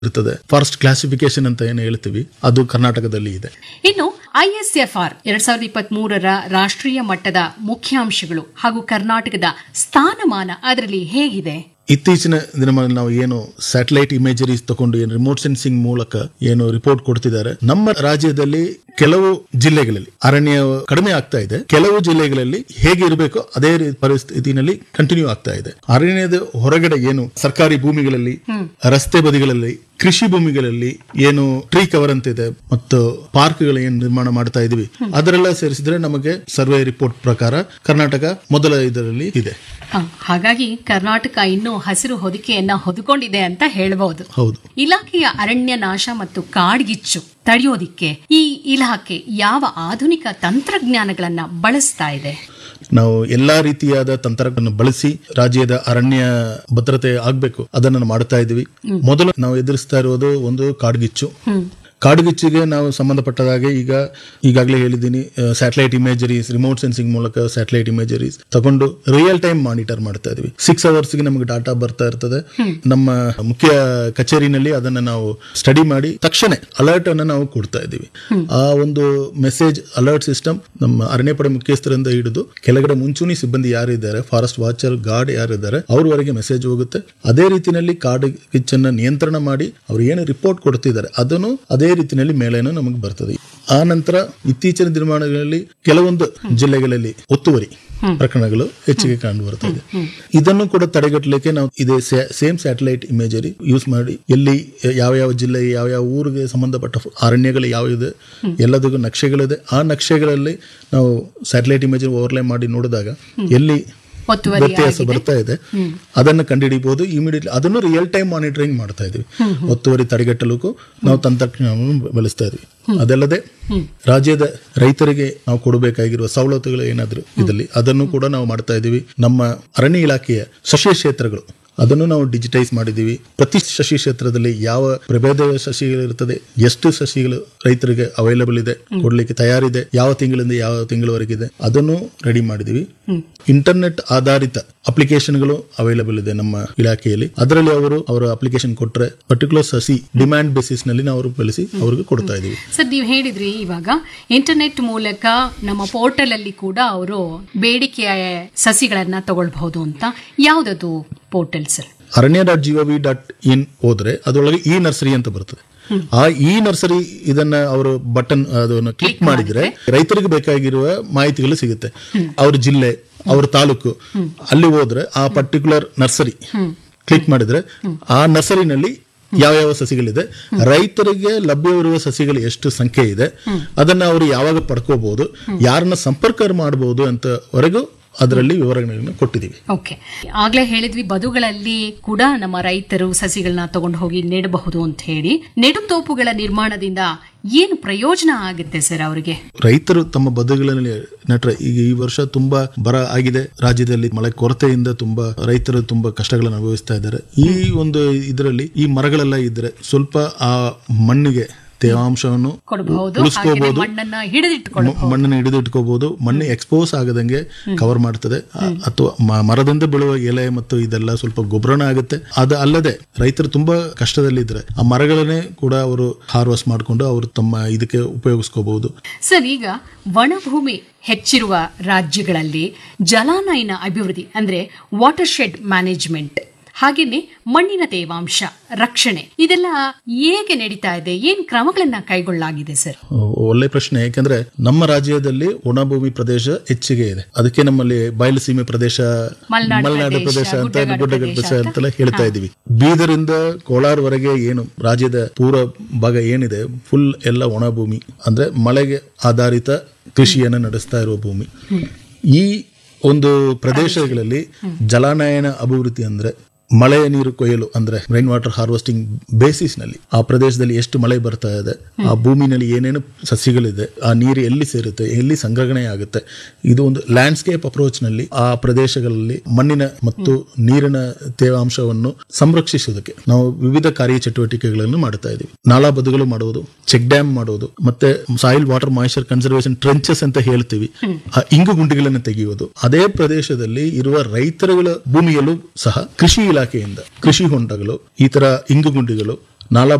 ಇರ್ತದೆ forest classification ಅಂತ ಏನು ಹೇಳ್ತೀವಿ ಅದು ಕರ್ನಾಟಕದಲ್ಲಿ ಇದೆ ಇನ್ನು ಐಎಸ್ಎಫ್ಆರ್ ಎರಡ್ ಸಾವಿರದ ಇಪ್ಪತ್ತ್ ಮೂರರ ರಾಷ್ಟ್ರೀಯ ಮಟ್ಟದ ಮುಖ್ಯಾಂಶಗಳು ಹಾಗೂ ಕರ್ನಾಟಕದ ಸ್ಥಾನಮಾನ ಅದರಲ್ಲಿ ಹೇಗಿದೆ ಇತ್ತೀಚಿನ ದಿನಗಳಲ್ಲಿ ನಾವು ಏನು ಸ್ಯಾಟಲೈಟ್ ಇಮೇಜರೀಸ್ ತಗೊಂಡು ಏನು ರಿಮೋಟ್ ಸೆನ್ಸಿಂಗ್ ಮೂಲಕ ಏನು ರಿಪೋರ್ಟ್ ಕೊಡ್ತಿದ್ದಾರೆ ನಮ್ಮ ರಾಜ್ಯದಲ್ಲಿ ಕೆಲವು ಜಿಲ್ಲೆಗಳಲ್ಲಿ ಅರಣ್ಯ ಕಡಿಮೆ ಆಗ್ತಾ ಇದೆ ಕೆಲವು ಜಿಲ್ಲೆಗಳಲ್ಲಿ ಹೇಗೆ ಇರಬೇಕು ಅದೇ ರೀತಿ ಪರಿಸ್ಥಿತಿನಲ್ಲಿ ಕಂಟಿನ್ಯೂ ಆಗ್ತಾ ಇದೆ ಅರಣ್ಯದ ಹೊರಗಡೆ ಏನು ಸರ್ಕಾರಿ ಭೂಮಿಗಳಲ್ಲಿ ರಸ್ತೆ ಬದಿಗಳಲ್ಲಿ ಕೃಷಿ ಭೂಮಿಗಳಲ್ಲಿ ಏನು ಟ್ರೀ ಕವರ್ ಅಂತ ಇದೆ ಮತ್ತು ಪಾರ್ಕ್ಗಳು ಏನು ನಿರ್ಮಾಣ ಮಾಡ್ತಾ ಇದೀವಿ ಅದರೆಲ್ಲ ಸೇರಿಸಿದ್ರೆ ನಮಗೆ ಸರ್ವೆ ರಿಪೋರ್ಟ್ ಪ್ರಕಾರ ಕರ್ನಾಟಕ ಮೊದಲ ಇದರಲ್ಲಿ ಇದೆ ಹ, ಹಾಗಾಗಿ ಕರ್ನಾಟಕ ಇನ್ನೂ ಹಸಿರು ಹೊದಿಕೆಯನ್ನ ಹೊದ್ಕೊಂಡಿದೆ ಅಂತ ಹೇಳಬಹುದು ಹೌದು ಇಲಾಖೆಯ ಅರಣ್ಯ ನಾಶ ಮತ್ತು ಕಾಡ್ಗಿಚ್ಚು ತಡೆಯೋದಿಕ್ಕೆ ಈ ಇಲಾಖೆ ಯಾವ ಆಧುನಿಕ ತಂತ್ರಜ್ಞಾನಗಳನ್ನ ಬಳಸ್ತಾ ಇದೆ ನಾವು ಎಲ್ಲಾ ರೀತಿಯಾದ ತಂತ್ರಗಳನ್ನು ಬಳಸಿ ರಾಜ್ಯದ ಅರಣ್ಯ ಭದ್ರತೆ ಆಗ್ಬೇಕು ಅದನ್ನು ಮಾಡ್ತಾ ಇದೀವಿ ಮೊದಲು ನಾವು ಎದುರಿಸ್ತಾ ಇರೋದು ಒಂದು ಕಾಡ್ಗಿಚ್ಚು ಕಾಡ್ಗಿಚ್ಚಿಗೆ ನಾವು ಸಂಬಂಧಪಟ್ಟದಾಗೆ ಈಗ ಈಗಾಗಲೇ ಹೇಳಿದ್ದೀನಿ ಸ್ಯಾಟಲೈಟ್ ಇಮೇಜರೀಸ್ ರಿಮೋಟ್ ಸೆನ್ಸಿಂಗ್ ಮೂಲಕ ಸ್ಯಾಟಲೈಟ್ ಇಮೇಜರೀಸ್ ತಗೊಂಡು ರಿಯಲ್ ಟೈಮ್ ಮಾನಿಟರ್ ಮಾಡ್ತಾ ಇದೀವಿ ಸಿಕ್ಸ್ ಅವರ್ಸ್ ಗೆ ನಮಗೆ ಡಾಟಾ ಬರ್ತಾ ಇರ್ತದೆ ನಮ್ಮ ಮುಖ್ಯ ಕಚೇರಿನಲ್ಲಿ ಅದನ್ನ ನಾವು ಸ್ಟಡಿ ಮಾಡಿ ತಕ್ಷಣ ಅಲರ್ಟ್ ಅನ್ನ ನಾವು ಕೊಡ್ತಾ ಇದೀವಿ ಆ ಒಂದು ಮೆಸೇಜ್ ಅಲರ್ಟ್ ಸಿಸ್ಟಮ್ ನಮ್ಮ ಅರಣ್ಯ ಪಡೆ ಮುಖ್ಯಸ್ಥರಿಂದ ಹಿಡಿದು ಕೆಳಗಡೆ ಮುಂಚೂಣಿ ಸಿಬ್ಬಂದಿ ಯಾರಿದ್ದಾರೆ ಫಾರೆಸ್ಟ್ ವಾಚರ್ ಗಾರ್ಡ್ ಯಾರಿದ್ದಾರೆ ಅವ್ರವರೆಗೆ ಮೆಸೇಜ್ ಹೋಗುತ್ತೆ ಅದೇ ರೀತಿಯಲ್ಲಿ ಕಾಡು ಕಿಚ್ಚನ್ನ ನಿಯಂತ್ರಣ ಮಾಡಿ ಅವ್ರು ಏನು ರಿಪೋರ್ಟ್ ಕೊಡ್ತಿದ್ದಾರೆ ಅದನ್ನು ಅದೇ ರೀತಿಯಲ್ಲಿ ಮೇಲೇನು ನಮಗೆ ಬರ್ತದೆ ಆ ನಂತರ ಇತ್ತೀಚಿನ ದಿನಮಾನಗಳಲ್ಲಿ ಕೆಲವೊಂದು ಜಿಲ್ಲೆಗಳಲ್ಲಿ ಒತ್ತುವರಿ ಪ್ರಕರಣಗಳು ಹೆಚ್ಚಿಗೆ ಕಂಡು ಬರ್ತಾ ಇದೆ ಇದನ್ನು ಕೂಡ ತಡೆಗಟ್ಟಲಿಕ್ಕೆ ನಾವು ಇದೇ ಸೇಮ್ ಸ್ಯಾಟಲೈಟ್ ಇಮೇಜರಿ ಯೂಸ್ ಮಾಡಿ ಎಲ್ಲಿ ಯಾವ ಯಾವ ಜಿಲ್ಲೆ ಯಾವ ಯಾವ ಊರಿಗೆ ಸಂಬಂಧಪಟ್ಟ ಅರಣ್ಯಗಳು ಯಾವಿದೆ ಎಲ್ಲದಕ್ಕೂ ನಕ್ಷೆಗಳಿದೆ ಆ ನಕ್ಷೆಗಳಲ್ಲಿ ನಾವು ಸ್ಯಾಟಲೈಟ್ ಇಮೇಜರಿ ಓವರ್ಲೈ ಮಾಡಿ ನೋಡಿದಾಗ ಎಲ್ಲಿ ಒತ್ತುವರಿ ವ್ಯತ್ಯಾಸ ಬರ್ತಾ ಇದೆ ಅದನ್ನು ಕಂಡುಹಿಡಿಬಹುದು ಇಮಿಡಿಯೇಟ್ಲಿ ಅದನ್ನು ರಿಯಲ್ ಟೈಮ್ ಮಾನಿಟರಿಂಗ್ ಮಾಡ್ತಾ ಇದೀವಿ ಒತ್ತುವರಿ ತಡೆಗಟ್ಟಲಿಕ್ಕೂ ನಾವು ತಂತ್ರಜ್ಞಾನವನ್ನು ಬಳಸ್ತಾ ಇದೀವಿ ಅದಲ್ಲದೆ ರಾಜ್ಯದ ರೈತರಿಗೆ ನಾವು ಕೊಡಬೇಕಾಗಿರುವ ಸವಲತ್ತುಗಳು ಏನಾದ್ರು ಇದರಲ್ಲಿ ಅದನ್ನು ಕೂಡ ನಾವು ಮಾಡ್ತಾ ಇದೀವಿ ನಮ್ಮ ಅರಣ್ಯ ಇಲಾಖೆಯ ಸಸ್ಯ ಕ್ಷೇತ್ರಗಳು ಅದನ್ನು ನಾವು ಡಿಜಿಟೈಸ್ ಮಾಡಿದೀವಿ ಪ್ರತಿ ಸಸಿ ಕ್ಷೇತ್ರದಲ್ಲಿ ಯಾವ ಪ್ರಭೇದ ಸಸಿಗಳಿರ್ತದೆ ಎಷ್ಟು ಸಸಿಗಳು ರೈತರಿಗೆ ಅವೈಲಬಲ್ ಇದೆ ಕೊಡ್ಲಿಕ್ಕೆ ತಯಾರಿದೆ ಯಾವ ತಿಂಗಳಿಂದ ಯಾವ ತಿಂಗಳವರೆಗಿದೆ ಅದನ್ನು ರೆಡಿ ಮಾಡಿದೀವಿ ಇಂಟರ್ನೆಟ್ ಆಧಾರಿತ ಅಪ್ಲಿಕೇಶನ್ಗಳು ಅವೈಲಬಲ್ ಇದೆ ನಮ್ಮ ಇಲಾಖೆಯಲ್ಲಿ ಅದರಲ್ಲಿ ಅವರು ಅವರ ಅಪ್ಲಿಕೇಶನ್ ಕೊಟ್ರೆ ಪರ್ಟಿಕ್ಯುಲರ್ ಸಸಿ ಡಿಮ್ಯಾಂಡ್ ಬೇಸಿಸ್ ನಲ್ಲಿ ನಾವು ಅವರು ಬೆಳೆಸಿ ಅವ್ರಿಗೆ ಕೊಡ್ತಾ ಇದೀವಿ ಸರ್ ನೀವು ಹೇಳಿದ್ರಿ ಇವಾಗ ಇಂಟರ್ನೆಟ್ ಮೂಲಕ ನಮ್ಮ ಪೋರ್ಟಲ್ ಅಲ್ಲಿ ಕೂಡ ಅವರು ಬೇಡಿಕೆಯ ಸಸಿಗಳನ್ನ ತಗೊಳ್ಬಹುದು ಅಂತ ಯಾವ್ದದು portal sir Aranya dot G O V dot in ಹೋದ್ರೆ ಅದರೊಳಗೆ ಈ ನರ್ಸರಿ ಅಂತ ಬರ್ತದೆ ಆ ಈ ನರ್ಸರಿ ಇದನ್ನ ಅವರು ಬಟನ್ ಅದನ್ನು ಕ್ಲಿಕ್ ಮಾಡಿದ್ರೆ ರೈತರಿಗೆ ಬೇಕಾಗಿರುವ ಮಾಹಿತಿಗಳು ಸಿಗುತ್ತೆ ಅವ್ರ ಜಿಲ್ಲೆ ಅವ್ರ ತಾಲೂಕು ಅಲ್ಲಿ ಹೋದ್ರೆ ಆ ಪರ್ಟಿಕ್ಯುಲರ್ ನರ್ಸರಿ ಕ್ಲಿಕ್ ಮಾಡಿದ್ರೆ ಆ ನರ್ಸರಿನಲ್ಲಿ ಯಾವ ಯಾವ ಸಸಿಗಳಿದೆ ರೈತರಿಗೆ ಲಭ್ಯವಿರುವ ಸಸಿಗಳು ಎಷ್ಟು ಸಂಖ್ಯೆ ಇದೆ ಅದನ್ನ ಅವರು ಯಾವಾಗ ಪಡ್ಕೋಬಹುದು ಯಾರನ್ನ ಸಂಪರ್ಕ ಮಾಡಬಹುದು ಅಂತವರೆಗೂ ಅದರಲ್ಲಿ ವಿವರಗಳನ್ನು ಕೊಟ್ಟಿದ್ದೀವಿ ಓಕೆ ಆಗ್ಲೇ ಹೇಳಿದ್ವಿ ಬದುಗಳಲ್ಲಿ ಕೂಡ ನಮ್ಮ ರೈತರು ಸಸಿಗಳನ್ನ ತಗೊಂಡು ಹೋಗಿ ನೆಡಬಹುದು ಅಂತ ಹೇಳಿ ನೆಡುತೋಪುಗಳ ನಿರ್ಮಾಣದಿಂದ ಏನು ಪ್ರಯೋಜನ ಆಗುತ್ತೆ ಸರ್ ಅವರಿಗೆ ರೈತರು ತಮ್ಮ ಬದುಗಳಲ್ಲಿ ನಟ್ರೆ ಈಗ ಈ ವರ್ಷ ತುಂಬಾ ಬರ ಆಗಿದೆ ರಾಜ್ಯದಲ್ಲಿ ಮಳೆ ಕೊರತೆಯಿಂದ ತುಂಬಾ ರೈತರು ತುಂಬಾ ಕಷ್ಟಗಳನ್ನು ಅನುಭವಿಸ್ತಾ ಇದ್ದಾರೆ ಈ ಒಂದು ಇದರಲ್ಲಿ ಈ ಮರಗಳೆಲ್ಲ ಇದ್ರೆ ಸ್ವಲ್ಪ ಆ ಮಣ್ಣಿಗೆ ತೇವಾಂಶವನ್ನು ಕೊಡಬಹುದು ಉಳಿಸ್ಕೋಬಹುದು ಮಣ್ಣನ್ನ ಹಿಡಿದಿಟ್ಕೊಳ್ಳ ಮಣ್ಣನ್ನು ಹಿಡಿದು ಇಟ್ಕೋಬಹುದು ಮಣ್ಣು ಎಕ್ಸ್ಪೋಸ್ ಆಗದಂಗೆ ಕವರ್ ಮಾಡ್ತದೆ ಅ- ಅಥವಾ ಮ- ಮರದಿಂದ ಬೀಳುವ ಎಲೆ ಮತ್ತು ಇದೆಲ್ಲ ಸ್ವಲ್ಪ ಗೊಬ್ಬರನ ಆಗುತ್ತೆ ಅದು ಅಲ್ಲದೆ ರೈತರು ತುಂಬಾ ಕಷ್ಟದಲ್ಲಿದ್ರೆ ಆ ಮರಗಳನ್ನೇ ಕೂಡ ಅವರು ಹಾರ್ವೆಸ್ಟ್ ಮಾಡಿಕೊಂಡು ಅವರು ತಮ್ಮ ಇದಕ್ಕೆ ಉಪಯೋಗಿಸ್ಕೋಬಹುದು ಸರ್ ಈಗ ವನಭೂಮಿ ಹೆಚ್ಚಿರುವ ರಾಜ್ಯಗಳಲ್ಲಿ ಜಲಾನಯನ ಅಭಿವೃದ್ಧಿ ಅಂದ್ರೆ ವಾಟರ್ ಶೆಡ್ ಮ್ಯಾನೇಜ್ಮೆಂಟ್ ಹಾಗೇನೆ ಮಣ್ಣಿನ ತೇವಾಂಶ ರಕ್ಷಣೆ ಇದೆಲ್ಲ ಹೇಗೆ ನಡೀತಾ ಇದೆ ಏನ್ ಕ್ರಮಗಳನ್ನ ಕೈಗೊಳ್ಳಲಾಗಿದೆ ಸರ್ ಒಳ್ಳೆ ಪ್ರಶ್ನೆ ಯಾಕಂದ್ರೆ ನಮ್ಮ ರಾಜ್ಯದಲ್ಲಿ ಒಣಭೂಮಿ ಪ್ರದೇಶ ಹೆಚ್ಚಿಗೆ ಇದೆ ಅದಕ್ಕೆ ನಮ್ಮಲ್ಲಿ ಬಯಲು ಸೀಮೆ ಪ್ರದೇಶ ಮಲೆನಾಡು ಮಲೆನಾಡು ಪ್ರದೇಶ, ಪ್ರದೇಶ ಅಂತ ಗುಡ್ಡಗಾಡು ಗುಡ್ಡಗಾಡು ಪ್ರದೇಶ ಪ್ರದೇಶ ಅಂತೆಲ್ಲ ಹೇಳ್ತಾ ಇದೀವಿ ಬೀದರಿಂದ ಕೋಲಾರವರೆಗೆ ಏನು ರಾಜ್ಯದ ಪೂರ್ವ ಭಾಗ ಏನಿದೆ ಫುಲ್ ಎಲ್ಲ ಒಣಭೂಮಿ ಅಂದ್ರೆ ಮಳೆಗೆ ಆಧಾರಿತ ಕೃಷಿಯನ್ನು ನಡೆಸ್ತಾ ಇರುವ ಭೂಮಿ ಈ ಒಂದು ಪ್ರದೇಶಗಳಲ್ಲಿ ಜಲಾನಯನ ಅಭಿವೃದ್ಧಿ ಅಂದ್ರೆ ಮಳೆ ನೀರು ಕೊಯ್ಯಲು ಅಂದ್ರೆ ರೈನ್ ವಾಟರ್ ಹಾರ್ವೆಸ್ಟಿಂಗ್ ಬೇಸಿಸ್ ನಲ್ಲಿ ಆ ಪ್ರದೇಶದಲ್ಲಿ ಎಷ್ಟು ಮಳೆ ಬರ್ತಾ ಇದೆ ಆ ಭೂಮಿನಲ್ಲಿ ಏನೇನು ಸಸ್ಯಗಳಿದೆ ಆ ನೀರು ಎಲ್ಲಿ ಸೇರುತ್ತೆ ಎಲ್ಲಿ ಸಂಗ್ರಹಣೆ ಆಗುತ್ತೆ ಇದು ಒಂದು ಲ್ಯಾಂಡ್ಸ್ಕೇಪ್ ಅಪ್ರೋಚ್ ನಲ್ಲಿ ಆ ಪ್ರದೇಶಗಳಲ್ಲಿ ಮಣ್ಣಿನ ಮತ್ತು ನೀರಿನ ತೇವಾಂಶವನ್ನು ಸಂರಕ್ಷಿಸುವುದಕ್ಕೆ ನಾವು ವಿವಿಧ ಕಾರ್ಯ ಚಟುವಟಿಕೆಗಳನ್ನು ಮಾಡ್ತಾ ಇದ್ದೀವಿ ನಾಲಾ ಬದುಗಳು ಮಾಡುವುದು ಚೆಕ್ ಡ್ಯಾಮ್ ಮಾಡುವುದು ಮತ್ತೆ soil water moisture conservation trenches ಅಂತ ಹೇಳ್ತೀವಿ ಆ ಇಂಗು ಗುಂಡಿಗಳನ್ನು ತೆಗೆಯುವುದು ಅದೇ ಪ್ರದೇಶದಲ್ಲಿ ಇರುವ ರೈತರುಗಳ ಭೂಮಿಯಲ್ಲೂ ಸಹ ಕೃಷಿ ಇಲಾಖೆಯಿಂದ ಕೃಷಿ ಹೊಂಡಗಳು ಈ ತರ ಇಂಗು ಗುಂಡಿಗಳು ನಾಲಾ